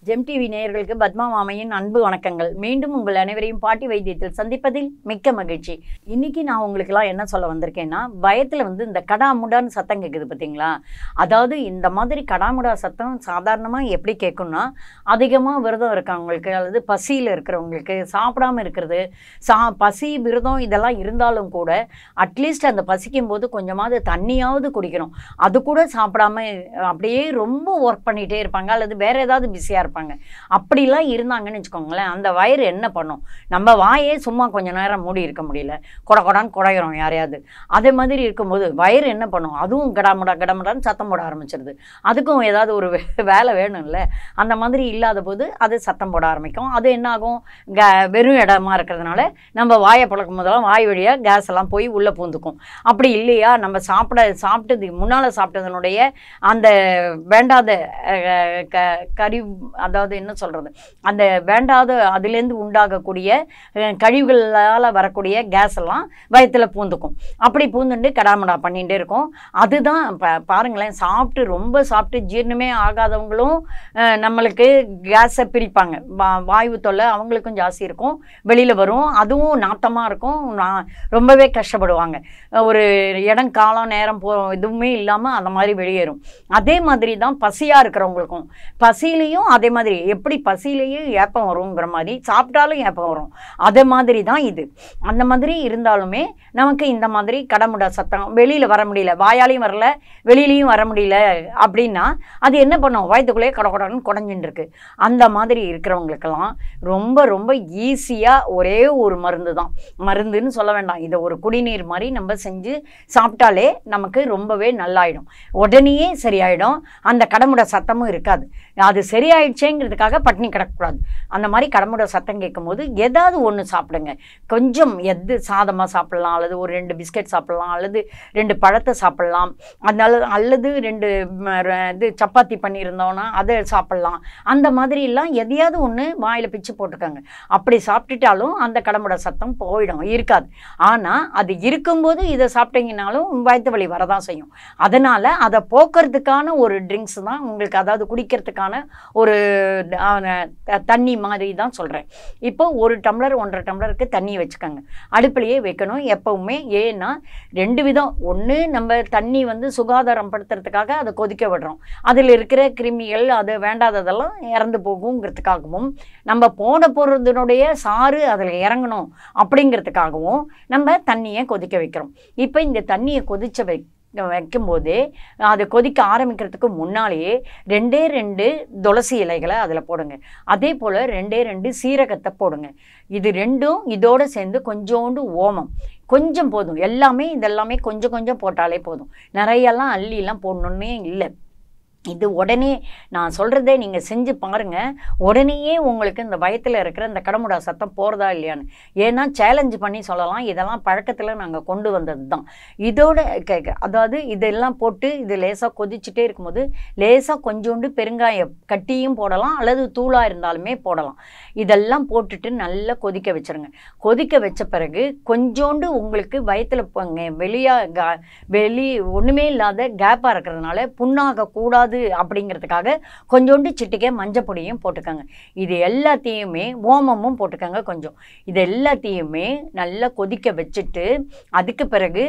GeM TV நேயர்களுக்கு பத்மா மாமையின் அன்பு வணக்கங்கள் மீண்டும் உங்கள் அனைவரையும் பாட்டி வைத்தியத்தில் சந்திப்பதில் மிக்க மகிழ்ச்சி இன்னைக்கு நான் உங்களுக்கெல்லாம் என்ன சொல்ல வந்திருக்கேன்னா பயத்தில் வந்து இந்த கடாமுடான்னு சத்தம் கேட்குது பார்த்தீங்களா அதாவது இந்த மாதிரி கடாமுடா சத்தம் சாதாரணமாக எப்படி கேட்கும்னா அதிகமாக விரதம் இருக்கவங்களுக்கு அல்லது பசியில் இருக்கிறவங்களுக்கு சாப்பிடாம இருக்கிறது சா பசி விரதம் இதெல்லாம் இருந்தாலும் கூட அட்லீஸ்ட் அந்த பசிக்கும் போது கொஞ்சமாவது தண்ணியாவது குடிக்கணும் அது கூட சாப்பிடாம அப்படியே ரொம்ப ஒர்க் பண்ணிகிட்டே இருப்பாங்க அல்லது வேற ஏதாவது பிஸியாக இருப்பாங்க அப்படிலாம் இருந்தாங்கன்னு வச்சுக்கோங்களேன் அந்த வயிறு என்ன பண்ணும் நம்ம வாயே சும்மா கொஞ்ச நேரம் மூடி இருக்க முடியல கொட கொடான்னு குடையிறோம் யாரையாவது அதே மாதிரி இருக்கும்போது வயிறு என்ன பண்ணும் அதுவும் கடமுடா கடமுடான்னு சத்தம் போட ஆரம்பிச்சிருது அதுக்கும் ஏதாவது ஒரு வே- வேலை வேணும்ல அந்த மாதிரி இல்லாத போது அது சத்தம் போட ஆரம்பிக்கும் அது என்ன ஆகும் க வெறும் இடமா இருக்கிறதுனால நம்ம வாயை பழக்கும் போதெல்லாம் வாய் வழியாக கேஸ் எல்லாம் போய் உள்ளே பூந்துக்கும் அப்படி இல்லையா நம்ம சாப்பிட சாப்பிட்டது முன்னால் சாப்பிட்டதனுடைய அந்த வேண்டாத அஹ், க கறி அதாவது என்ன சொல்கிறது அந்த வேண்டாத அதுலேருந்து உண்டாகக்கூடிய அஹ், கழிவுகளால் வரக்கூடிய கேஸ் எல்லாம் வயத்தில் பூந்துக்கும் அப்படி பூந்துட்டு கடாமடா பண்ணிகிட்டே இருக்கும் அதுதான் பா பாருங்களேன் சாப்பிட்டு ரொம்ப சாப்பிட்டு ஜீரணமே ஆகாதவங்களும் அஹ், நம்மளுக்கு கேஸை பிரிப்பாங்க வா வாயு தொல்லை அவங்களுக்கும் ஜாஸ்தி இருக்கும் வெளியில் வரும் அதுவும் நாத்தமாக இருக்கும் நான் ரொம்பவே கஷ்டப்படுவாங்க அஹ், ஒரு இடம் காலம் நேரம் போ எதுவுமே இல்லாமல் அந்த மாதிரி வெளியேறும் அதே மாதிரி தான் பசியாக இருக்கிறவங்களுக்கும் பசியிலையும் அதே மாதிரி எப்படி பசியிலையும் ஏப்பம் வருங்கிற மாதிரி சாப்பிட்டாலும் ஏப்பம் வரும் அதே மாதிரி தான் இது அந்த மாதிரி இருந்தாலுமே நமக்கு இந்த மாதிரி கடமுடா சத்தம் வெளியில் வர முடியல வாயாலையும் வரல வெளியிலையும் வர முடியல அப்படின்னா அது என்ன பண்ணும் வயதுக்குள்ளேயே கடகடன்னு குடஞ்சின்னு இருக்கு அந்த மாதிரி இருக்கிறவங்களுக்கெல்லாம் ரொம்ப ரொம்ப ஈஸியாக ஒரே ஒரு மருந்து தான் மருந்துன்னு சொல்ல வேண்டாம் இதை ஒரு குடிநீர் மாதிரி நம்ம செஞ்சு சாப்பிட்டாலே நமக்கு ரொம்பவே நல்லாயிடும் உடனேயே சரியாயிடும் அந்த கடமுட சத்தமும் இருக்காது அது சரியாயிடுச்சேங்கிறதுக்காக பட்டினி கிடக்கக்கூடாது அந்த மாதிரி கடமுட சத்தம் கேட்கும்போது ஏதாவது ஒன்று சாப்பிடுங்க கொஞ்சம் எது சாதமாக சாப்பிடலாம் அல்லது ஒரு ரெண்டு பிஸ்கட் சாப்பிடலாம் அல்லது ரெண்டு பழத்தை சாப்பிடலாம் அதனால அல்லது ரெண்டு ம, ர- இது சப்பாத்தி பண்ணியிருந்தோன்னா அதை சாப்பிடலாம் அந்த மாதிரிலாம் எதையாவது ஒன்று வாயில் பிச்சு போட்டுக்கோங்க அப்படி சாப்பிட்டுட்டாலும் அந்த கடமுட சத்தம் போயிடும் இருக்காது ஆனால் அது இருக்கும்போது இதை சாப்பிட்டீங்கனாலும் வயிற்று வலி வரதான் செய்யும் அதனால் அதை போக்குறதுக்கான ஒரு ட்ரிங்க்ஸ் தான் உங்களுக்கு அதாவது குடிக்கிறதுக்கான ஒரு ஆ, த- தண்ணி மாதிரி தான் சொல்கிறேன் இப்போ ஒரு டம்ளர் ஒன்றரை டம்ளருக்கு தண்ணி வச்சுக்கோங்க அடுப்புலையே வைக்கணும் எப்பவுமே ஏன்னா ரெண்டு விதம் ஒன்று நம்ம தண்ணி வந்து சுகாதாரம் படுத்துறதுக்காக அதை கொதிக்க விடுறோம் அதில் இருக்கிற கிருமிகள் அது வேண்டாததெல்லாம் இறந்து போகுங்கிறதுக்காகவும் நம்ம போட போகிறதுனுடைய சாறு அதில் இறங்கணும் அப்படிங்கிறதுக்காகவும் நம்ம தண்ணியை கொதிக்க வைக்கிறோம் இப்போ இந்த தண்ணியை கொதிச்ச வை வைக்கும்போதே அது கொதிக்க ஆரம்பிக்கிறதுக்கு முன்னாலேயே ரெண்டே ரெண்டு துளசி இலைகளை அதில் போடுங்க அதே போல் ரெண்டே ரெண்டு சீரகத்தை போடுங்க இது ரெண்டும் இதோட சேர்ந்து கொஞ்சோண்டு ஓமம் கொஞ்சம் போதும் எல்லாமே இதெல்லாமே கொஞ்சம் கொஞ்சம் போட்டாலே போதும் நிறையெல்லாம் அள்ளிலாம் போடணுன்னே இல்லை இது உடனே நான் சொல்கிறதே நீங்கள் செஞ்சு பாருங்கள் உடனேயே உங்களுக்கு இந்த பயத்தில் இருக்கிற இந்த கடமுடா சத்தம் போகிறதா இல்லையான்னு ஏன்னா சேலஞ்சு பண்ணி சொல்லலாம் இதெல்லாம் பழக்கத்தில் நாங்கள் கொண்டு வந்தது தான் இதோட க- க- அதாவது இதெல்லாம் போட்டு இது லேசாக கொதிச்சுட்டே இருக்கும்போது லேசாக கொஞ்சோண்டு பெருங்காய கட்டியும் போடலாம் அல்லது தூளாக இருந்தாலுமே போடலாம் இதெல்லாம் போட்டுட்டு நல்லா கொதிக்க வச்சிருங்க கொதிக்க வச்ச பிறகு கொஞ்சோண்டு உங்களுக்கு வயத்தில் வெளியாக வெளி ஒன்றுமே இல்லாத கேப்பாக இருக்கிறதுனால புண்ணாக கூடாது அப்படிங்கிறதுக்காக கொஞ்சோண்டு சிட்டிக்கை மஞ்சப்பொடியும் போட்டுக்கோங்க இது எல்லாத்தையுமே ஓமமும் போட்டுக்கோங்க கொஞ்சம் இது எல்லாத்தையுமே நல்லா கொதிக்க வச்சுட்டு அதுக்கு பிறகு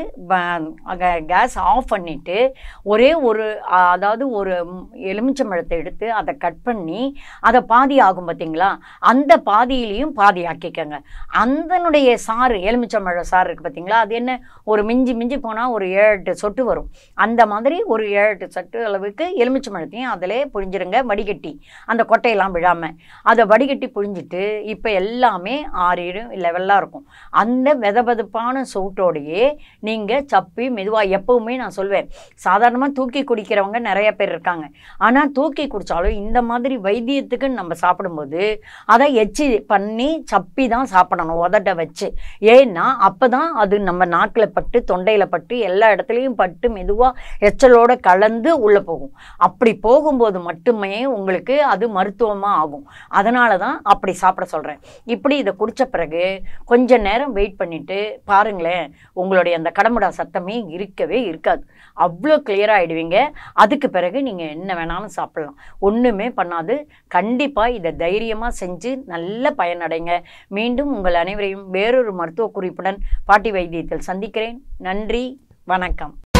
கேஸ் ஆஃப் பண்ணிவிட்டு ஒரே ஒரு ஆ, அதாவது ஒரு ம், எலுமிச்சம்பழத்தை எடுத்து அதை கட் பண்ணி அதை பாதி ஆகும் பார்த்தீங்களா அந்த பாதியிலையும் பாதி ஆக்கிக்கோங்க அந்தனுடைய சாறு எலுமிச்சம்பழ சாறு இருக்குது பார்த்தீங்களா அது என்ன ஒரு மிஞ்சி மிஞ்சி போனால் ஒரு ஏழு எட்டு சொட்டு வரும் அந்த மாதிரி ஒரு ஏழு எட்டு சொட்டு அளவுக்கு எலுமிச்சம்பழத்தையும் அதிலே புழிஞ்சிருங்க வடிகட்டி அந்த கொட்டையெல்லாம் விழாமல் அதை வடிகட்டி புழிஞ்சிட்டு இப்போ எல்லாமே ஆறிடும் லெவலாக இருக்கும் அந்த வெதவெதப்பான சூட்டோடையே நீங்கள் சப்பி மெதுவாக எப்பவுமே நான் சொல்வேன் சாதாரணமாக தூக்கி குடிக்கிறவங்க நிறைய பேர் இருக்காங்க ஆனால் தூக்கி குடித்தாலும் இந்த மாதிரி வைத்தியத்துக்கு நம்ம சாப்பிடும்போது அதை எச்சி பண்ணி சப்பி தான் சாப்பிடணும் உதட்ட வச்சு ஏன்னா அப்போ தான் அது நம்ம நாக்கில் பட்டு தொண்டையில் பட்டு எல்லா இடத்துலையும் பட்டு மெதுவாக எச்சலோட கலந்து உள்ளே போகும் அப்படி போகும்போது மட்டுமே உங்களுக்கு அது மருத்துவமாக ஆகும் அதனால தான் அப்படி சாப்பிட சொல்கிறேன் இப்படி இதை குடித்த பிறகு கொஞ்ச நேரம் வெயிட் பண்ணிவிட்டு பாருங்களேன் உங்களுடைய அந்த கடமுடா சத்தமே இருக்கவே இருக்காது அவ்வளோ கிளியர் ஆகிடுவீங்க அதுக்கு பிறகு நீங்கள் என்ன வேணாலும் சாப்பிட்லாம் ஒன்றுமே பண்ணாது கண்டிப்பாக இதை தைரியமாக செஞ்சு நல்ல பயனடைங்க மீண்டும் உங்கள் அனைவரையும் வேறொரு மருத்துவ குறிப்புடன் பாட்டி வைத்தியத்தில் சந்திக்கிறேன் நன்றி வணக்கம்